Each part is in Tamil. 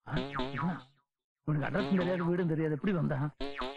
ஆ, என்ன? உனக்கு அட்ரஸ் தெரியாது வீடும் தெரியாது எப்படி வந்தான்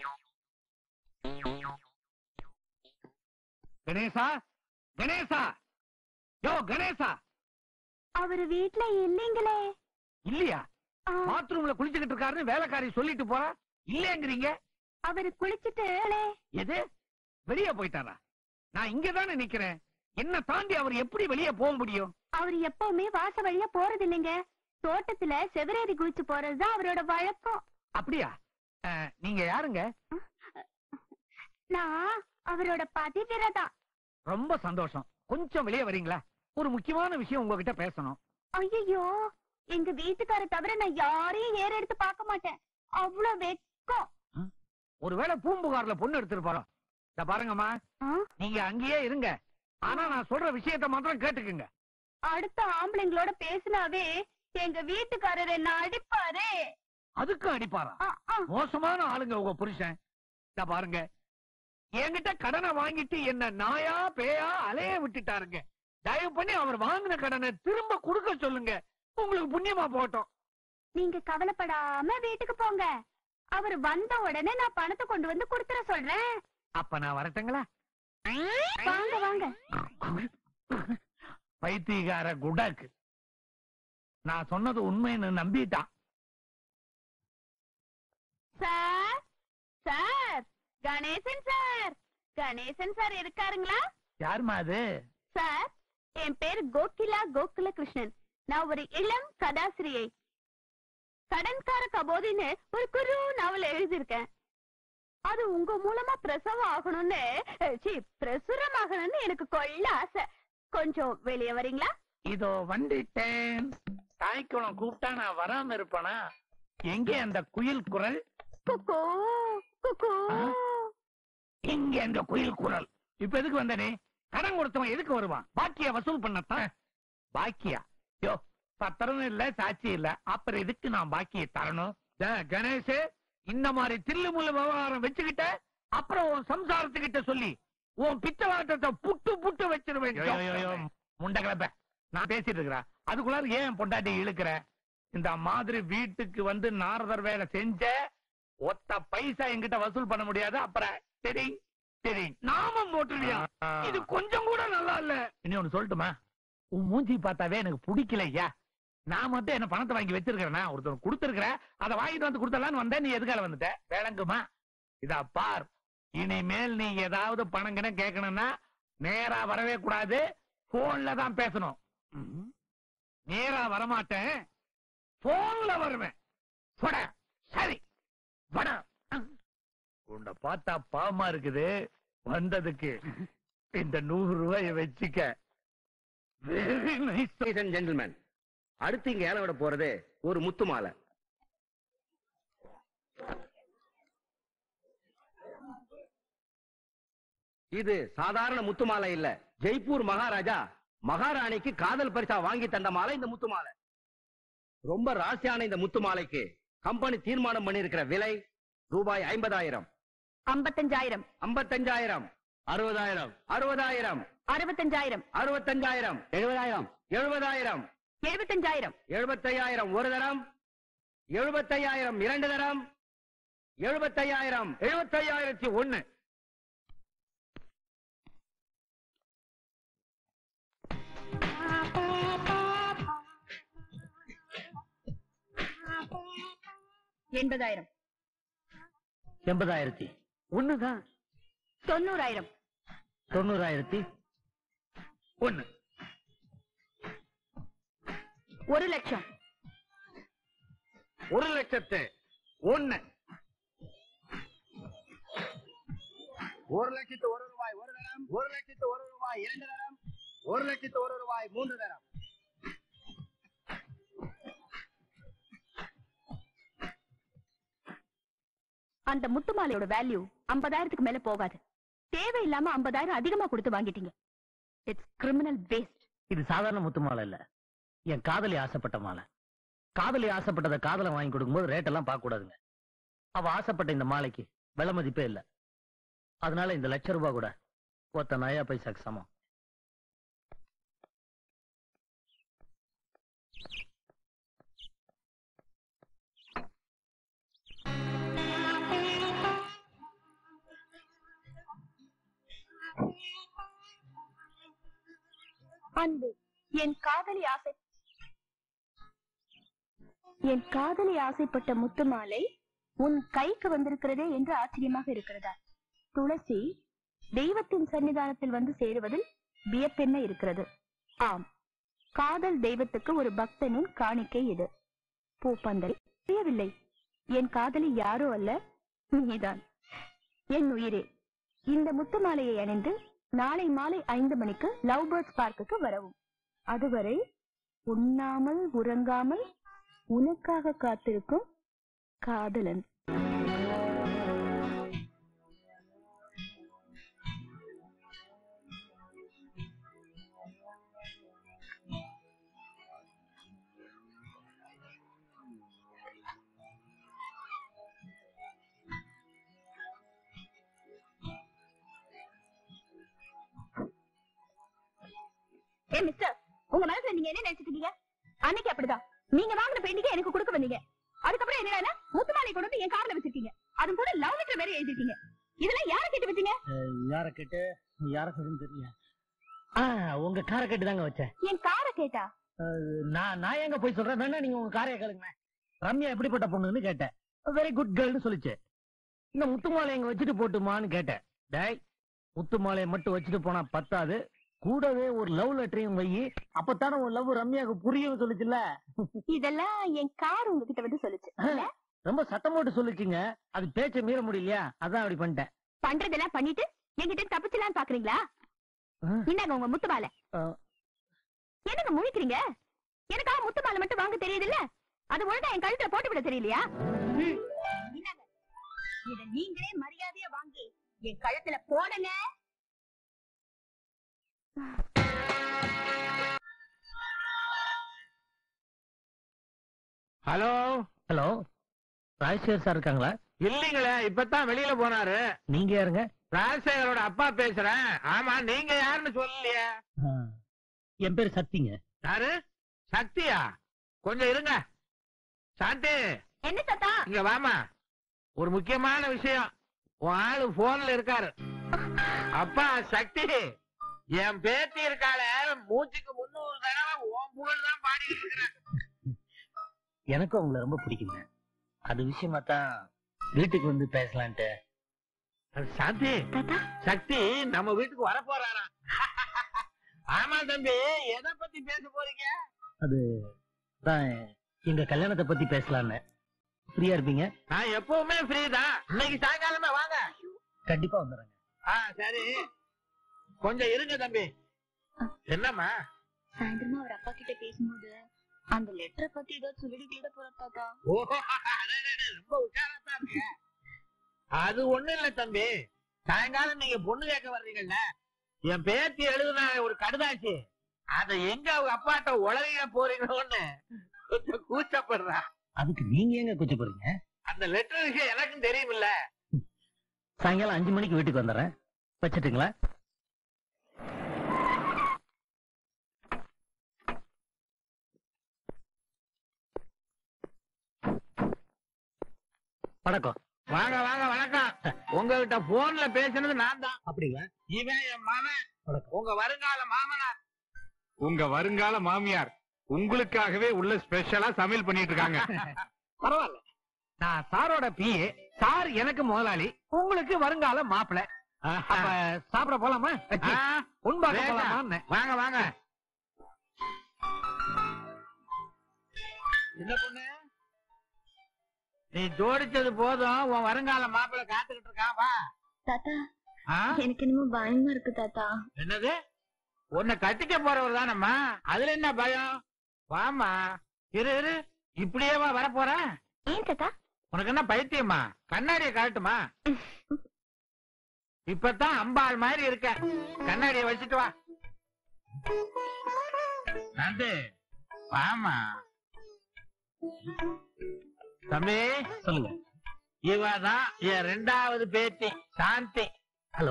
கணேசா கணேசா யோ கணேசா அவரு வீட்ல இல்லீங்களே இல்லையா ஆ, பாத்ரூம்ல குளிச்சுக்கிட்டு இருக்காருன்னு வேலைக்காரி சொல்லிட்டு போறா இல்லங்கறீங்க அவரு குளிச்சுட்டு எது வெளியே போயிட்டாரா நான் இங்க தானே நிக்கிறேன் என்ன தாண்டி அவர் எப்படி வெளியே போக முடியும் அவரு எப்பவுமே வாச வழியா போறது இல்லைங்க தோட்டத்துல செவரேறி குளிச்சு போறதுதான் அவரோட வழக்கம் அப்படியா அஹ், நீங்க யாருங்க நான் அவரோட பதிவிரதா ரொம்ப சந்தோஷம் கொஞ்சம் வெளியே வரீங்களா ஒரு முக்கியமான விஷயம் உங்ககிட்ட பேசணும் ஐயோ எங்க வீட்டுக்கார தவிர நான் யாரையும் ஏற எடுத்து பார்க்க மாட்டேன் அவ்வளவு வெக்கம் ஒருவேளை பூம்புகார்ல பொண்ணு எடுத்திருப்பாரோ இத பாருங்கம்மா ஆ, நீங்க அங்கேயே இருங்க ஆனா நான் சொல்ற விஷயத்த மாத்திரம் கேட்டுக்குங்க அடுத்த ஆம்பளைங்களோட பேசினாவே எங்க வீட்டுக்காரர் என்ன அடிப்பாரே அதுக்கும் அடிப்பாரா ஆ, ஆ. மோசமான ஆளுங்க உங்க புருஷன் இத பாருங்க என்கிட்ட கடனை வாங்கிட்டு என்ன நாயா பேயா அலைய விட்டுட்டாருங்க தயவு பண்ணி அவர் வாங்கின கடனை திரும்ப கொடுக்க சொல்லுங்க உங்களுக்கு புண்ணியமா போட்டோம் நீங்க கவலைப்படாம வீட்டுக்கு போங்க அவர் வந்த உடனே நான் பணத்தை கொண்டு வந்து கொடுத்துற சொல்றேன் அப்ப நான் வரட்டுங்களா வாங்க வாங்க பைத்தியக்கார குடக்கு நான் சொன்னது உண்மைன்னு நம்பிட்டான் sir sir Ganesan sir Ganesan sir இருக்காருங்களா யாருமா அது சார் என் பேர் கோகிலா கோகுல கிருஷ்ணன் நான் ஒரு இளம் கதாசிரியை கடன்கார கபோதின்னு ஒரு குரு நாவல் எழுதியிருக்கேன் அது உங்க மூலமா பிரசவம் ஆகணும்னு சி பிரசுரம் ஆகணும்னு எனக்கு கொள்ள ஆசை கொஞ்சம் வெளியே வரீங்களா இதோ வந்துட்டேன் தாய்க்குளம் கூப்பிட்டா நான் வராம இருப்பனா எங்கே அந்த குயில் குரல் குக்கு குக்கு ஆ? எங்க அந்த குயில் குரல் இப்ப எதுக்கு வந்தனே கடன் கொடுத்தவன் எதுக்கு வருவான் பாக்கிய வசூல் பண்ணத்தான் பாக்கியா யோ பத்திரம் இல்ல சாட்சி இல்ல அப்புறம் எதுக்கு நான் பாக்கிய தரணும் டேய், கணேஷ் இந்த மாதிரி தில்லு முள்ளு விவகாரம் வச்சுக்கிட்ட அப்புறம் உன் சம்சாரத்துக்கிட்ட சொல்லி உன் பித்தலாட்டத்தை புட்டு புட்டு வச்சிருவேன் முண்டை கிளப்ப நான் பேசிட்டு இருக்கிறேன் அதுக்குள்ளார ஏன் பொண்டாட்டி இழுக்கிற இந்த மாதிரி வீட்டுக்கு வந்து நாரதர் வேலை செஞ்ச ஒத்த பைசா என்கிட்ட வசூல் பண்ண முடியாது அப்புறம் சரி சரி நாமம் போட்டுருவியா இது கொஞ்சம் கூட நல்லா இல்ல இனி ஒண்ணு சொல்லட்டுமா உன் மூஞ்சி பார்த்தாவே எனக்கு பிடிக்கல ஐயா நான் மட்டும் என்ன பணத்தை வாங்கி வச்சிருக்கிறேனா ஒருத்தர் கொடுத்திருக்கிற அதை வாங்கிட்டு வந்து கொடுத்தலான்னு வந்தேன் நீ எதுக்கால வந்துட்ட விளங்குமா இதா பார் இனிமேல் நீ ஏதாவது பணம் கிணம் கேட்கணும்னா நேரா வரவே கூடாது போன்ல தான் பேசணும் ம்ம். நேரா வரமாட்டேன் போன்ல வருவேன் போட சரி வட உன்னை பார்த்தா பாவமா இருக்குது வந்ததுக்கு இந்த நூறு ரூபாய வச்சுக்க very nice ladies and gentlemen அடுத்து இங்க ஏலம் விட போறது ஒரு முத்து மாலை இது சாதாரண முத்து மாலை இல்ல ஜெய்ப்பூர் மகாராஜா மகாராணிக்கு காதல் பரிசா வாங்கி தந்த மாலை இந்த முத்து மாலை ரொம்ப ராசியான இந்த முத்து மாலைக்கு கம்பெனி தீர்மானம் பண்ணியிருக்கிற விலை ரூபாய் ஐம்பதாயிரம் ஐம்பத்தஞ்சாயிரம் ஐம்பத்தஞ்சாயிரம் அறுபதாயிரம் அறுபதாயிரம் அறுபத்தஞ்சாயிரம் அறுபத்தஞ்சாயிரம் எழுபதாயிரம் எழுபதாயிரம் எழுபத்தஞ்சாயிரம் எழுபத்தையாயிரம் ஒரு தரம் எழுபத்தையாயிரம் இரண்டு தரம் எழுபத்தையாயிரம் எழுபத்தையாயிரத்தி ஒண்ணு எண்பதாயிரம் எண்பதாயிரத்தி ஒண்ணுதான் தொண்ணூறாயிரம் தொண்ணூறாயிரத்தி ஒண்ணு ஒரு லட்சம் ஒரு லட்சத்து ஒண்ணு ஒரு லட்சத்து ஒரு ரூபாய் ஒரு தரம் ஒரு லட்சத்து ஒரு ரூபாய் இரண்டு தரம் ஒரு லட்சத்து ஒரு ரூபாய் மூன்று தரம் அந்த முத்து மாலையோட வேல்யூ ஐம்பதாயிரத்துக்கு மேல போகாது தேவையில்லாம ஐம்பதாயிரம் அதிகமா கொடுத்து வாங்கிட்டீங்க இட்ஸ் கிரிமினல் வேஸ்ட் இது சாதாரண முத்து மாலை இல்ல என் காதலி ஆசைப்பட்ட மாலை காதலி ஆசைப்பட்டதை காதலை வாங்கி கொடுக்கும்போது ரேட் எல்லாம் பார்க்க கூடாதுங்க அவ ஆசைப்பட்ட இந்த மாலைக்கு விலை மதிப்பே இல்ல அதனால இந்த லட்ச ரூபாய் கூட ஒத்த நயா பைசாக்கு சமம் அன்பு என் காதலி ஆசை என் காதலி ஆசைப்பட்ட முத்து மாலை உன் கைக்கு வந்திருக்கிறதே என்று ஆச்சரியமாக இருக்கிறதா துளசி தெய்வத்தின் சன்னிதானத்தில் வந்து சேருவதில் வியப்பென்ன இருக்கிறது ஆம் காதல் தெய்வத்துக்கு ஒரு பக்தனின் காணிக்கை இது பூப்பந்தல் தெரியவில்லை என் காதலி யாரோ அல்ல நீதான் என் உயிரே இந்த முத்து மாலையை அணிந்து நாளை மாலை ஐந்து மணிக்கு லவ் பேர்ட்ஸ் பார்க்குக்கு வரவும் அதுவரை உண்ணாமல் உறங்காமல் உனக்காக காத்திருக்கும் காதலன் ஏ மிஸ்டர் உங்க மனசுல நீங்க என்ன நினைச்சிட்டு இருக்கீங்க அன்னைக்கு அப்படிதான் நீங்க வாங்கின பெயிண்டிங்க எனக்கு கொடுக்க வந்தீங்க அதுக்கப்புறம் என்னடா முத்துமாலை கொண்டு வந்து என் கார்ல வச்சிருக்கீங்க அது கூட லவ் லெட்டர் வேற எழுதிருக்கீங்க இதெல்லாம் யாரை கேட்டு வச்சீங்க யார கேட்டு யார கேட்டுன்னு தெரியல ஆ உங்க காரை கேட்டு தாங்க வச்சேன் என் காரை கேட்டா நான் நான் எங்க போய் சொல்றேன் வேணா நீங்க உங்க காரைய கேளுங்க ரம்யா எப்படிப்பட்ட பொண்ணுன்னு கேட்டேன் வெரி குட் கேர்ள்னு சொல்லிச்சு இந்த முத்து மாலை எங்க வச்சுட்டு போட்டுமான்னு கேட்டேன் டேய் முத்து மாலையை மட்டும் வச்சுட்டு போனா பத்தாது கூடவே ஒரு லவ் லெட்டரையும் வை அப்பத்தானே உன் லவ் ரம்யாவுக்கு புரியும் சொல்லுச்சுல்ல இதெல்லாம் என் கார் உங்ககிட்ட வந்து சொல்லுச்சு இல்ல? ரொம்ப சத்தம் போட்டு சொல்லுச்சுங்க அது பேச்ச மீற முடியலையா அதான் அப்படி பண்ணிட்டேன் பண்றதெல்லாம் பண்ணிட்டு என்கிட்ட இருந்து தப்பிச்சலாம்னு பாக்குறீங்களா ஆ. இந்தாங்க உங்க முத்து மாலை ஆ. என்னங்க முழிக்கிறீங்க எனக்காக முத்து மாலை மட்டும் வாங்க தெரியுது இல்ல அது ஒழுங்கா என் கழுத்துல போட்டு விட தெரியலையா ம். இந்தாங்க. இத நீங்களே மரியாதையா வாங்கி என் கழுத்துல போடுங்க ஹலோ ஹலோ ராஜசேகர் சார் இருக்காங்களா இல்லீங்களே இப்பதான் வெளியில போனாரு நீங்க யாருங்க ராஜசேகரோட அப்பா பேசுறேன் ஆமா நீங்க யாருன்னு சொல்லலையே ஆ, என் பேர் சக்திங்க யாரு சக்தியா கொஞ்சம் இருங்க சாந்தி என்ன தாத்தா இங்க வாமா ஒரு முக்கியமான விஷயம் உன் ஆளு போன்ல இருக்காரு அப்பா சக்தி என் பேத்தி இருக்காள மூச்சுக்கு முன்னூறு தடவை உன் புகழ் தான் பாடிட்டு இருக்கிறேன் எனக்கும் உங்களை ரொம்ப பிடிக்குங்க அது விஷயமா தான் வீட்டுக்கு வந்து பேசலான்ட்டு அது சாந்தி தாத்தா சக்தி நம்ம வீட்டுக்கு வர போறாராம் ஆமா தம்பி எதை பத்தி பேச போறீங்க அது தான் எங்க கல்யாணத்தை பத்தி பேசலான்னு ஃப்ரீயா இருப்பீங்க நான் எப்பவுமே ஃப்ரீ தான் இன்னைக்கு சாயங்காலமே வாங்க கண்டிப்பா வந்துடுறேங்க ஆ சரி கொஞ்சம் இருங்க தம்பி என்னம்மா சாயந்தரமா அவர் அப்பா கிட்ட பேசும்போது அந்த லெட்டரை பத்தி ஏதோ சொல்லிட்டு போற தாத்தா ஓ அடடட, ரொம்ப உஷாராத்தான் இருக்க அது ஒண்ணு இல்ல தம்பி சாயங்காலம் நீங்க பொண்ணு கேட்க வர்றீங்கல்ல என் பேத்தி எழுதுன ஒரு கடுதாச்சு அத எங்க அவங்க அப்பாட்ட உலகைய போறீங்களோன்னு கொஞ்சம் கூச்சப்படுறா அதுக்கு நீங்க எங்க கூச்ச போறீங்க அந்த லெட்டர் விஷயம் எனக்கும் தெரியுமில்ல சாயங்காலம் அஞ்சு மணிக்கு வீட்டுக்கு வந்துடுறேன் வச்சுட்டுங்களா வணக்கம் வாங்க வாங்க வணக்கம் உங்ககிட்ட போன்ல பேசுனது நான் தான் அப்படிங்களா இவன் என் மாமன் வணக்கம். உங்க வருங்கால மாமனார் உங்க வருங்கால மாமியார் உங்களுக்காகவே உள்ள ஸ்பெஷலா சமையல் பண்ணிட்டு இருக்காங்க பரவாயில்ல நான் சாரோட பிஏ சார் எனக்கு முதலாளி உங்களுக்கு வருங்கால மாப்பிள அப்ப சாப்பிட போலாமா ஆ, உண்பாக்க வேண்டாம். போலாமா வாங்க வாங்க என்ன பொண்ணு நீ ஜோடிச்சது போதும் உன் வருங்கால மாப்பிள காத்துக்கிட்டு இருக்கான் வா தாத்தா ஆ? எனக்கு என்னமோ பயமா இருக்கு தாத்தா என்னது உன்னை கட்டிக்க போறவர் தானம்மா அதுல என்ன பயம் வாமா இரு இரு இப்படியே வா வரப்போற ஏன் தாத்தா உனக்கு என்ன பைத்தியமா கண்ணாடியை காட்டுமா இப்பதான் அம்பாள் மாதிரி இருக்க கண்ணாடியை வச்சுட்டு வா நண்டு வாமா தம்பி சொல்லுங்க இவதான் என் ரெண்டாவது பேத்தி சாந்தி ஹலோ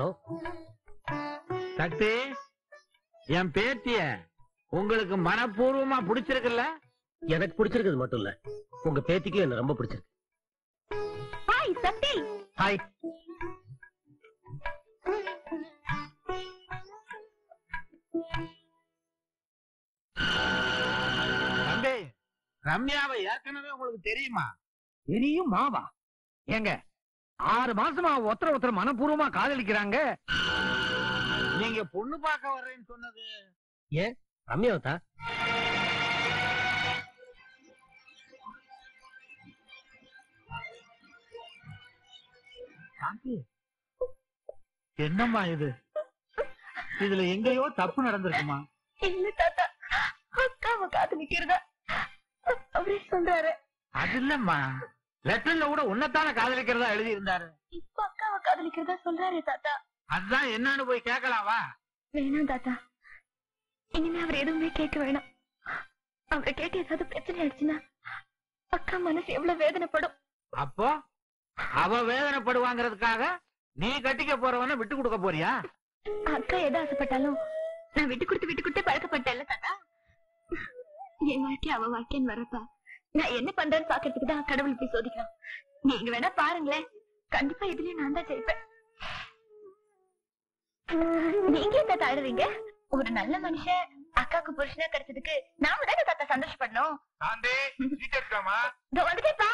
சக்தி என் பேத்திய உங்களுக்கு மனப்பூர்வமா பிடிச்சிருக்குல்ல எனக்கு பிடிச்சிருக்கிறது மட்டும் இல்ல உங்க பேத்திக்கும் என்ன ரொம்ப பிடிச்சிருக்கு ஹாய் சக்தி ஹாய் ரம்யாவை ஏற்கனவே உங்களுக்கு தெரியுமா தெரியும் மாவா ஏங்க ஆறு மாசமா ஒருத்தர ஒருத்தர் மனப்பூர்வமா காதலிக்கிறாங்க நீங்க பொண்ணு பார்க்க வர்றேன்னு சொன்னது ரம்யாவை தான் என்னம்மா இது இதுல எங்கேயோ தப்பு நடந்திருக்குமா இல்ல தாத்தா அக்காவை காதலிக்கிறதா அவரே சொல்றாரு அது இல்லம்மா லெட்டர்ல கூட உன்னைத்தானே காதலிக்கிறதா எழுதி இருந்தாரு இப்ப அக்காவை காதலிக்கிறதா சொல்றாரு தாத்தா அதுதான் என்னன்னு போய் கேட்கலாவா வேணாம் தாத்தா இனிமே அவர் எதுவுமே கேட்க வேணாம் அவரை கேட்டு ஏதாவது பிரச்சனை ஆயிடுச்சுன்னா அக்கா மனசு எவ்வளவு வேதனைப்படும் அப்போ அவ வேதனைப்படுவாங்கிறதுக்காக நீ கட்டிக்க போறவன விட்டு கொடுக்க போறியா அக்கா எதை ஆசைப்பட்டாலும் நான் விட்டு கொடுத்து விட்டு கொடுத்து பழக்கப்பட்டேன்ல தாத்தா என் வாழ்க்கை அவ வாழ்க்கைன்னு வரப்ப நான் என்ன பண்றேன்னு பாக்குறதுக்கு தான் கடவுள் இப்படி சோதிக்கிறான் நீங்க வேணா பாருங்களேன் கண்டிப்பா இதுலயும் நான் தான் ஜெயிப்பேன் நீங்க என்ன தாடுறீங்க ஒரு நல்ல மனுஷன் அக்காக்கு புருஷனா கிடைச்சதுக்கு நாம தானே தாத்தா சந்தோஷப்படணும் இதோ வந்துட்டேப்பா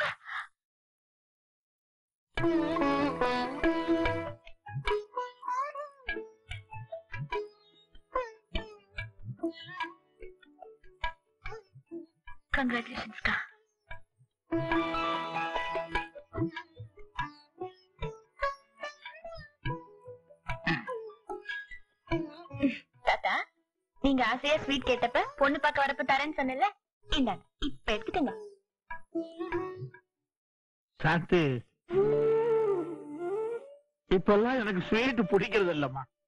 கங்க்ராச்சுலேஷன்ஸ்க்கா தாத்தா நீங்க ஆசையா ஸ்வீட் கேட்டப்ப பொண்ணு பார்க்க வரப்ப தரேன்னு சொன்னல இந்தாங்க இப்ப எடுத்துக்கங்க சாத்து இப்பெல்லாம் எனக்கு ஸ்வீட் பிடிக்கிறது இல்லம்மா